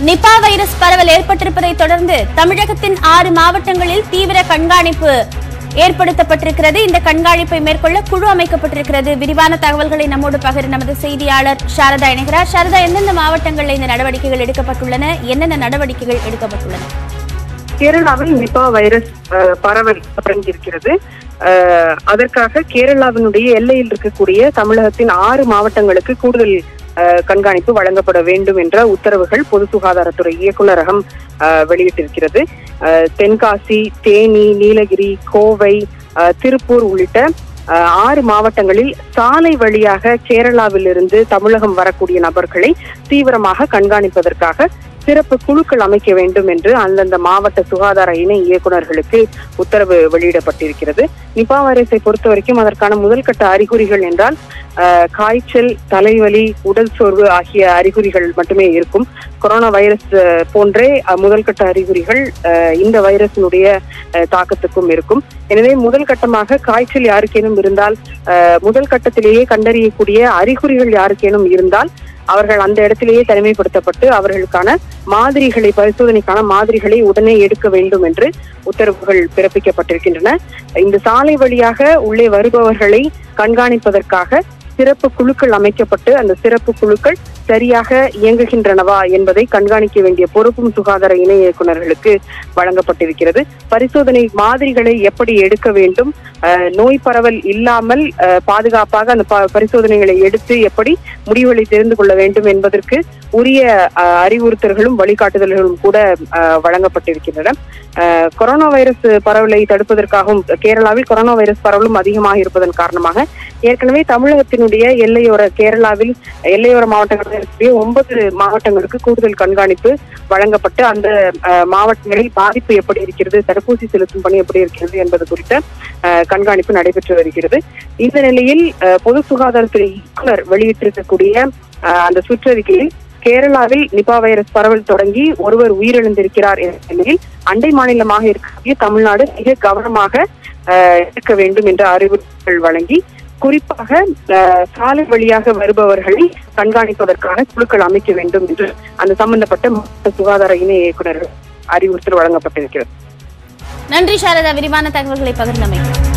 Nipah virus பரவல் ஏற்பட்டிருப்பதை தொடர்ந்து தமிழகத்தின் ஆறு மாவட்டங்களில் தீவிர கண்காணிப்பு ஏற்படுத்தப்பட்டிருக்கிறது இந்த கண்காணிப்பை மேற்கொள்ள குழு அமைக்கப்பட்டிருக்கிறது விரிவான தகவல்களை நம்மோடு பகிர நமது செய்தியாளர் சாரதா இணைகிறார் சாரதா எந்தெந்த மாவட்டங்களில் இந்த நடவடிக்கைகள் எடுக்கப்பட்டுள்ளன என்னென்ன நடவடிக்கைகள் எடுக்கப்பட்டுள்ளன கேரளாவில் நிபா வைரஸ் அஹ், பரவல் தொடங்கியிருக்கிறது அஹ், அதற்காக கேரளாவினுடைய எல்லையில் இருக்கக்கூடிய தமிழகத்தின் ஆறு மாவட்டங்களுக்கு கூடுதல் அஹ், கண்காணிப்பு வழங்கப்பட வேண்டும் என்ற உத்தரவுகள் பொது சுகாதாரத்துறை இயக்குநரகம் அஹ், வெளியிட்டிருக்கிறது அஹ், தென்காசி தேனி நீலகிரி கோவை அஹ், திருப்பூர் உள்ளிட்ட அஹ், ஆறு மாவட்டங்களில் சாலை வழியாக கேரளாவிலிருந்து தமிழகம் வரக்கூடிய நபர்களை தீவிரமாக கண்காணிப்பதற்காக சிறப்பு குழுக்கள் அமைக்க வேண்டும் என்று அந்தந்த மாவட்ட சுகாதார இணை இயக்குநர்களுக்கு உத்தரவு வெளியிடப்பட்டிருக்கிறது நிபா வைரஸை பொறுத்த வரைக்கும் அதற்கான முதல் கட்ட அறிகுறிகள் என்றால் அஹ், காய்ச்சல் தலைவலி உடல் சோர்வு ஆகிய அறிகுறிகள் மட்டுமே இருக்கும் கொரோனா வைரஸ் அஹ், போன்றே அஹ், முதல் கட்ட அறிகுறிகள் அஹ், இந்த வைரஸினுடைய அஹ், தாக்கத்துக்கும் இருக்கும் எனவே முதல் கட்டமாக காய்ச்சல் யாருக்கேனும் இருந்தால் அஹ், முதல் கட்டத்திலேயே கண்டறியக்கூடிய அறிகுறிகள் யாருக்கேனும் இருந்தால் அவர்கள் அந்த இடத்திலேயே தனிமைப்படுத்தப்பட்டு அவர்களுக்கான மாதிரிகளை பரிசோதனைக்கான மாதிரிகளை உடனே எடுக்க வேண்டும் என்று உத்தரவுகள் பிறப்பிக்கப்பட்டிருக்கின்றன இந்த சாலை வழியாக உள்ளே வருபவர்களை கண்காணிப்பதற்காக சிறப்பு குழுக்கள் அமைக்கப்பட்டு அந்த சிறப்பு குழுக்கள் சரியாக இயங்குகின்றனவா என்பதை கண்காணிக்க வேண்டிய பொறுப்பும் சுகாதார இணை இயக்குநர்களுக்கு வழங்கப்பட்டிருக்கிறது பரிசோதனை மாதிரிகளை எப்படி எடுக்க வேண்டும் அஹ், நோய் பரவல் இல்லாமல் அஹ், பாதுகாப்பாக அந்த ப- பரிசோதனைகளை எடுத்து எப்படி முடிவுகளை தெரிந்து கொள்ள வேண்டும் என்பதற்கு உரிய அஹ், அறிவுறுத்தல்களும் வழிகாட்டுதல்களும் கூட அஹ், வழங்கப்பட்டிருக்கின்றன அஹ், கொரோனா வைரஸ் பரவலை தடுப்பதற்காகவும் கேரளாவில் கொரோனா வைரஸ் பரவலும் அதிகமாக இருப்பதன் காரணமாக ஏற்கனவே தமிழகத்தினுடைய எல்லையோர கேரளாவில் எல்லையோர மாவட்டங்களில் இருக்கக்கூடிய ஒன்பது மாவட்டங்களுக்கு கூடுதல் கண்காணிப்பு வழங்கப்பட்டு அந்த அஹ், மாவட்டங்களில் பாதிப்பு எப்படி இருக்கிறது தடுப்பூசி செலுத்தும் பணி எப்படி இருக்கிறது என்பது குறித்த அஹ், கண்காணிப்பு நடைபெற்று வருகிறது இந்த நிலையில் அஹ், பொது சுகாதாரத்துறை இயக்குனர் வெளியிட்டிருக்கக்கூடிய அஹ், அந்த சுற்றறிக்கையில் கேரளாவில் நிபா வைரஸ் பரவல் தொடங்கி ஒருவர் உயிரிழந்திருக்கிறார் என்ற நிலையில் அண்டை மாநிலமாக இருக்கக்கூடிய தமிழ்நாடு மிக கவனமாக அஹ், இருக்க வேண்டும் என்ற அறிவுறுத்தல் வழங்கி குறிப்பாக அஹ், சாலை வழியாக வருபவர்களை கண்காணிப்பதற்கான குழுக்கள் அமைக்க வேண்டும் என்று அந்த சம்பந்தப்பட்ட மாவட்ட சுகாதார இணை இயக்குநர்கள் அறிவுறுத்தல் வழங்கப்பட்டிருக்கிறது நன்றி சாரதா விரிவான தகவல்களை பகிர்ந்தமைக்கு